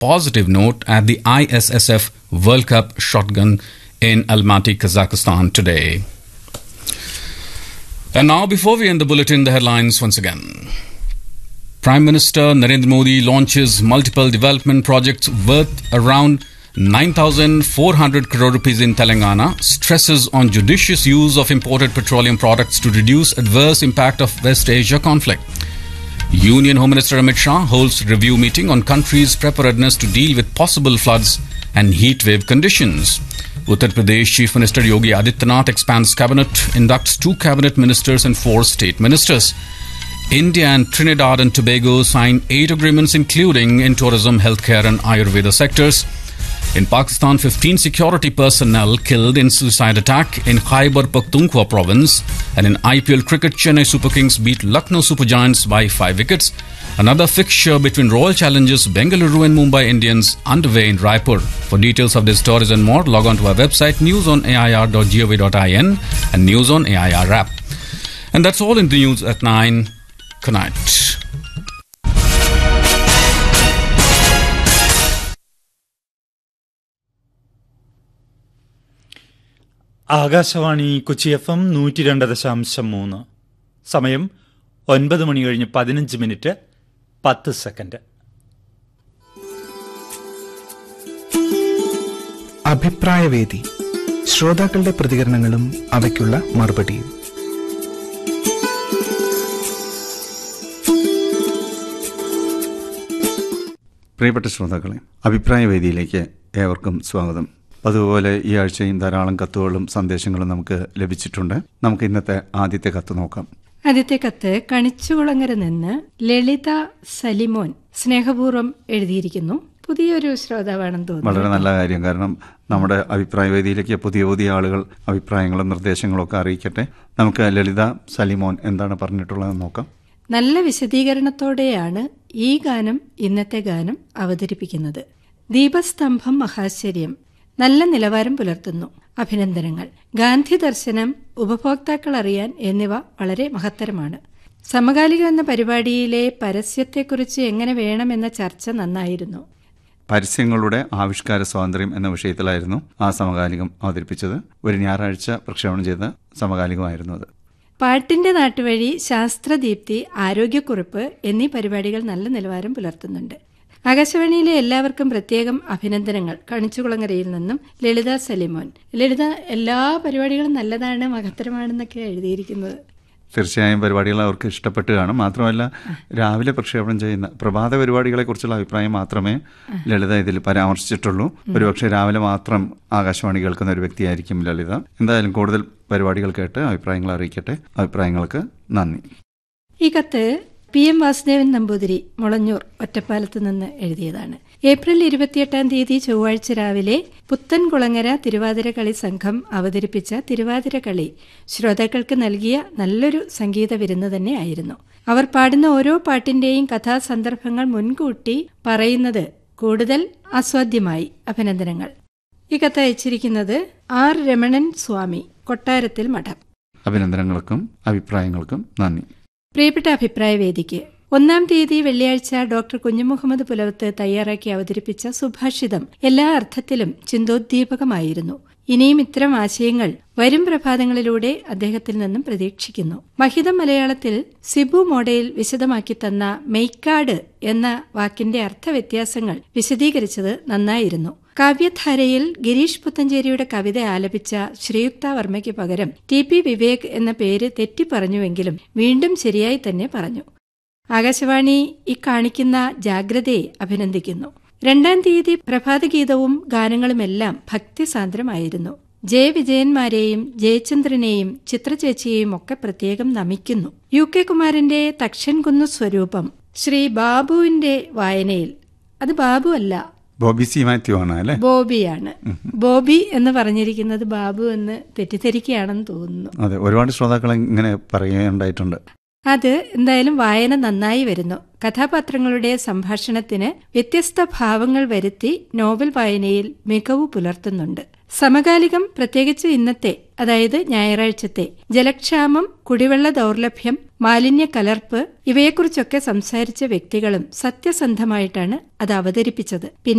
positive note at the ISSF World Cup shotgun in Almaty, Kazakhstan today. And now, before we end the bulletin, the headlines once again. Prime Minister Narendra Modi launches multiple development projects worth around 9,400 crore rupees in Telangana, stresses on judicious use of imported petroleum products to reduce adverse impact of West Asia conflict. Union Home Minister Amit Shah holds review meeting on country's preparedness to deal with possible floods and heat wave conditions. Uttar Pradesh Chief Minister Yogi Adityanath expands cabinet, inducts two cabinet ministers and four state ministers. India and Trinidad and Tobago sign eight agreements, including in tourism, healthcare, and Ayurveda sectors. In Pakistan, 15 security personnel killed in suicide attack in Khyber Pakhtunkhwa province. And in IPL cricket, Chennai Super Kings beat Lucknow Super Giants by five wickets. Another fixture between Royal Challengers Bengaluru and Mumbai Indians underway in Raipur. For details of these stories and more, log on to our website newsonair.gov.in and News on AIR app. And that's all in the news at 9. Good night. Akashvani Kochi F M നൂറ്റി രണ്ട് ദശാംശം മൂന്ന് സമയം ഒൻപത് മണി കഴിഞ്ഞ് പതിനഞ്ച് minute പത്ത് second അഭിപ്രായവേദി ശ്രോതാക്കളുടെ പ്രതികരണങ്ങളും അവയ്ക്കുള്ള മറുപടിയും പ്രിയപ്പെട്ട ശ്രോതാക്കളെ അഭിപ്രായ വേദിയിലേക്ക് ഏവർക്കും സ്വാഗതം അതുപോലെ ഈ ആഴ്ചയും ധാരാളം കത്തുകളും സന്ദേശങ്ങളും നമുക്ക് ലഭിച്ചിട്ടുണ്ട് നമുക്ക് ഇന്നത്തെ ആദ്യത്തെ കത്ത് നോക്കാം ആദ്യത്തെ കത്ത് കണിച്ചുകുളങ്ങര നിന്ന് ലളിത സലിമോൻ സ്നേഹപൂർവ്വം എഴുതിയിരിക്കുന്നു പുതിയൊരു ശ്രോതാവാണെന്ന് തോന്നുന്നു വളരെ നല്ല കാര്യം കാരണം നമ്മുടെ അഭിപ്രായ വേദിയിലേക്ക് പുതിയ പുതിയ ആളുകൾ അഭിപ്രായങ്ങളും നിർദ്ദേശങ്ങളും ഒക്കെ അറിയിക്കട്ടെ നമുക്ക് ലളിത സലിമോൻ എന്താണ് പറഞ്ഞിട്ടുള്ളതെന്ന് നോക്കാം നല്ല വിശദീകരണത്തോടെയാണ് ഈ ഗാനം ഇന്നത്തെ ഗാനം അവതരിപ്പിക്കുന്നത് ദീപസ്തംഭം മഹാശ്ചര്യം നല്ല നിലവാരം പുലർത്തുന്നു അഭിനന്ദനങ്ങൾ ഗാന്ധി ദർശനം ഉപഭോക്താക്കൾ അറിയാൻ എന്നിവ വളരെ മഹത്തരമാണ് സമകാലികം എന്ന പരിപാടിയിലെ പരസ്യത്തെക്കുറിച്ച് എങ്ങനെ വേണമെന്ന ചർച്ച നന്നായിരുന്നു പരസ്യങ്ങളുടെ ആവിഷ്കാര സ്വാതന്ത്ര്യം എന്ന വിഷയത്തിലായിരുന്നു ആ സമകാലികം അവതരിപ്പിച്ചത് ഒരു ഞായറാഴ്ച പ്രക്ഷേപണം ചെയ്ത സമകാലികമായിരുന്നു അത് പാട്ടിന്റെ നാട്ടുവഴി ശാസ്ത്രദീപ്തി ആരോഗ്യക്കുറിപ്പ് എന്നീ പരിപാടികൾ നല്ല നിലവാരം പുലർത്തുന്നുണ്ട് ആകാശവാണിയിലെ എല്ലാവർക്കും പ്രത്യേകം അഭിനന്ദനങ്ങൾ കണിച്ചുകുളങ്ങരയിൽ നിന്നും ലളിത സലിമോൻ ലളിത എല്ലാ പരിപാടികളും നല്ലതാണ് മഹത്തരമാണെന്നൊക്കെ എഴുതിയിരിക്കുന്നത് തീർച്ചയായും പരിപാടികൾ അവർക്ക് ഇഷ്ടപ്പെട്ട് കാണും മാത്രമല്ല രാവിലെ പ്രക്ഷേപണം ചെയ്യുന്ന പ്രഭാത പരിപാടികളെ കുറിച്ചുള്ള അഭിപ്രായം മാത്രമേ ലളിത ഇതിൽ പരാമർശിച്ചിട്ടുള്ളൂ ഒരുപക്ഷെ രാവിലെ മാത്രം ആകാശവാണി കേൾക്കുന്ന ഒരു വ്യക്തിയായിരിക്കും ലളിത എന്തായാലും കൂടുതൽ പരിപാടികൾ കേട്ട് അഭിപ്രായങ്ങൾ അറിയിക്കട്ടെ അഭിപ്രായങ്ങൾക്ക് നന്ദി ഈ കത്ത് പി എം വാസുദേവൻ നമ്പൂതിരി മുളഞ്ഞൂർ ഒറ്റപ്പാലത്ത് നിന്ന് എഴുതിയതാണ് ഏപ്രിൽ ഇരുപത്തിയെട്ടാം തീയതി ചൊവ്വാഴ്ച രാവിലെ പുത്തൻകുളങ്ങര തിരുവാതിര കളി സംഘം അവതരിപ്പിച്ച തിരുവാതിര കളി ശ്രോതാക്കൾക്ക് നൽകിയ നല്ലൊരു സംഗീത വിരുന്ന് തന്നെയായിരുന്നു അവർ പാടുന്ന ഓരോ പാട്ടിന്റെയും കഥാസന്ദർഭങ്ങൾ മുൻകൂട്ടി പറയുന്നത് കൂടുതൽ ആസ്വാദ്യമായി അഭിനന്ദനങ്ങൾ ഈ കത്ത് അയച്ചിരിക്കുന്നത് ആർ രമണൻ സ്വാമി കൊട്ടാരത്തിൽ മഠം അഭിനന്ദനങ്ങൾക്കും അഭിപ്രായങ്ങൾക്കും നന്ദി പ്രിയപ്പെട്ട അഭിപ്രായ വേദിക്ക് ഒന്നാം തീയതി വെള്ളിയാഴ്ച ഡോക്ടർ കുഞ്ഞുമുഹമ്മദ് പുലവത്ത് തയ്യാറാക്കി അവതരിപ്പിച്ച സുഭാഷിതം എല്ലാ അർത്ഥത്തിലും ചിന്തോദ്ദീപകമായിരുന്നു ഇനിയും ഇത്തരം ആശയങ്ങൾ വരും പ്രഭാതങ്ങളിലൂടെ അദ്ദേഹത്തിൽ നിന്നും പ്രതീക്ഷിക്കുന്നു മഹിതം മലയാളത്തിൽ സിബു മോഡയിൽ വിശദമാക്കി തന്ന മെയ്ക്കാട് എന്ന വാക്കിന്റെ അർത്ഥവ്യത്യാസങ്ങൾ വിശദീകരിച്ചത് നന്നായിരുന്നു കാവ്യധാരയിൽ ഗിരീഷ് പുത്തഞ്ചേരിയുടെ കവിത ആലപിച്ച ശ്രീയുക്ത വർമ്മയ്ക്ക് പകരം ടി പി വിവേക് എന്ന പേര് തെറ്റിപ്പറഞ്ഞുവെങ്കിലും വീണ്ടും ശരിയായി തന്നെ പറഞ്ഞു ആകാശവാണി ഇക്കാണിക്കുന്ന ജാഗ്രതയെ അഭിനന്ദിക്കുന്നു രണ്ടാം തീയതി പ്രഭാതഗീതവും ഗാനങ്ങളുമെല്ലാം ഭക്തിസാന്ദ്രമായിരുന്നു ജയ വിജയന്മാരെയും ജയചന്ദ്രനെയും ചിത്രചേച്ചിയെയും ഒക്കെ പ്രത്യേകം നമിക്കുന്നു യു കെ കുമാരന്റെ തക്ഷൻകുന്നു സ്വരൂപം ശ്രീ ബാബുവിന്റെ വായനയിൽ അത് ബാബു അല്ല ബോബി സി മാത്യു ആണ് അല്ലേ ബോബിയാണ് ബോബി എന്ന് പറഞ്ഞിരിക്കുന്നത് ബാബു എന്ന് തെറ്റിദ്ധരിക്കുകയാണെന്ന് തോന്നുന്നു അതെ ഒരുപാട് ശ്രോതാക്കൾ ഇങ്ങനെ പറയുകയുണ്ടായിട്ടുണ്ട് അത് എന്തായാലും വായന നന്നായി വരുന്നു കഥാപാത്രങ്ങളുടെ സംഭാഷണത്തിന് വ്യത്യസ്ത ഭാവങ്ങൾ വരുത്തി നോവൽ വായനയിൽ മികവ് പുലർത്തുന്നുണ്ട് സമകാലികം പ്രത്യേകിച്ച് ഇന്നത്തെ അതായത് ഞായറാഴ്ചത്തെ ജലക്ഷാമം കുടിവെള്ള ദൗർലഭ്യം മാലിന്യ കലർപ്പ് ഇവയെക്കുറിച്ചൊക്കെ സംസാരിച്ച വ്യക്തികളും സത്യസന്ധമായിട്ടാണ് അത് അവതരിപ്പിച്ചത്